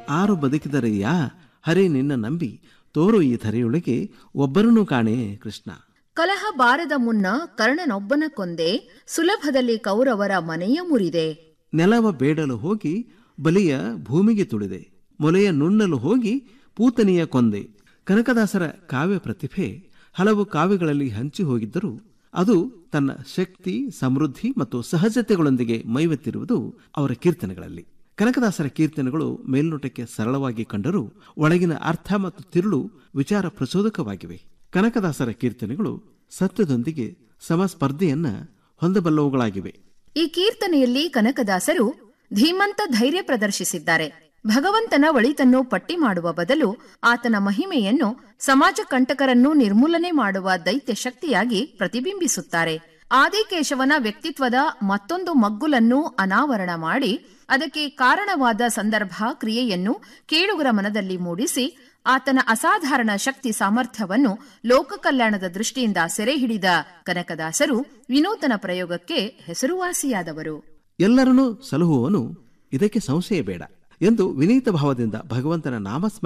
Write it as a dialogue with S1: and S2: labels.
S1: ಆರು ಬದುಕಿದರಯ್ಯ ಹರಿ ನಿನ್ನ ನಂಬಿ ತೋರು ಈ ಧರೆಯೊಳಗೆ ಒಬ್ಬರನ್ನು ಕಾಣೆ ಕೃಷ್ಣ
S2: ಕಲಹ ಬಾರದ ಮುನ್ನ ಕರ್ಣನೊಬ್ಬನ ಕೊಂದೆ ಸುಲಭದಲ್ಲಿ ಕೌರವರ ಮನೆಯ ಮುರಿದೆ
S1: ನೆಲವ ಬೇಡಲು ಹೋಗಿ ಬಲಿಯ ಭೂಮಿಗೆ ತುಳಿದೆ ಮೊಲೆಯ ನುಣ್ಣಲು ಹೋಗಿ ಪೂತನಿಯ ಕೊಂದೆ ಕನಕದಾಸರ ಕಾವ್ಯ ಪ್ರತಿಭೆ ಹಲವು ಕಾವ್ಯಗಳಲ್ಲಿ ಹಂಚಿ ಹೋಗಿದ್ದರೂ ಅದು ತನ್ನ ಶಕ್ತಿ ಸಮೃದ್ಧಿ ಮತ್ತು ಸಹಜತೆಗಳೊಂದಿಗೆ ಮೈವೆತ್ತಿರುವುದು ಅವರ ಕೀರ್ತನೆಗಳಲ್ಲಿ ಕನಕದಾಸರ ಕೀರ್ತನೆಗಳು ಮೇಲ್ನೋಟಕ್ಕೆ ಸರಳವಾಗಿ ಕಂಡರೂ ಒಳಗಿನ ಅರ್ಥ ಮತ್ತು ತಿರುಳು ವಿಚಾರ ಪ್ರಚೋದಕವಾಗಿವೆ ಕನಕದಾಸರ ಕೀರ್ತನೆಗಳು ಸತ್ಯದೊಂದಿಗೆ ಸಮಸ್ಪರ್ಧೆಯನ್ನ ಹೊಂದಬಲ್ಲವುಗಳಾಗಿವೆ
S2: ಈ ಕೀರ್ತನೆಯಲ್ಲಿ ಕನಕದಾಸರು ಧೀಮಂತ ಧೈರ್ಯ ಪ್ರದರ್ಶಿಸಿದ್ದಾರೆ ಭಗವಂತನ ಒಳಿತನ್ನು ಪಟ್ಟಿ ಮಾಡುವ ಬದಲು ಆತನ ಮಹಿಮೆಯನ್ನು ಸಮಾಜ ಕಂಟಕರನ್ನು ನಿರ್ಮೂಲನೆ ಮಾಡುವ ದೈತ್ಯ ಶಕ್ತಿಯಾಗಿ ಪ್ರತಿಬಿಂಬಿಸುತ್ತಾರೆ ಆದಿಕೇಶವನ ವ್ಯಕ್ತಿತ್ವದ ಮತ್ತೊಂದು ಮಗ್ಗುಲನ್ನು ಅನಾವರಣ ಮಾಡಿ ಅದಕ್ಕೆ ಕಾರಣವಾದ ಸಂದರ್ಭ ಕ್ರಿಯೆಯನ್ನು ಕೇಳುಗರ ಮನದಲ್ಲಿ ಮೂಡಿಸಿ ಆತನ ಅಸಾಧಾರಣ ಶಕ್ತಿ ಸಾಮರ್ಥ್ಯವನ್ನು ಲೋಕ ಕಲ್ಯಾಣದ ದೃಷ್ಟಿಯಿಂದ ಸೆರೆ ಹಿಡಿದ ಕನಕದಾಸರು ವಿನೂತನ ಪ್ರಯೋಗಕ್ಕೆ ಹೆಸರುವಾಸಿಯಾದವರು
S1: ಎಲ್ಲರನ್ನೂ ಸಲಹುವವನು ಇದಕ್ಕೆ ಸಂಶಯ ಬೇಡ ಎಂದು ವಿನೀತ ಭಾವದಿಂದ ಭಗವಂತನ ನಾಮಸ್ಮರಣೆ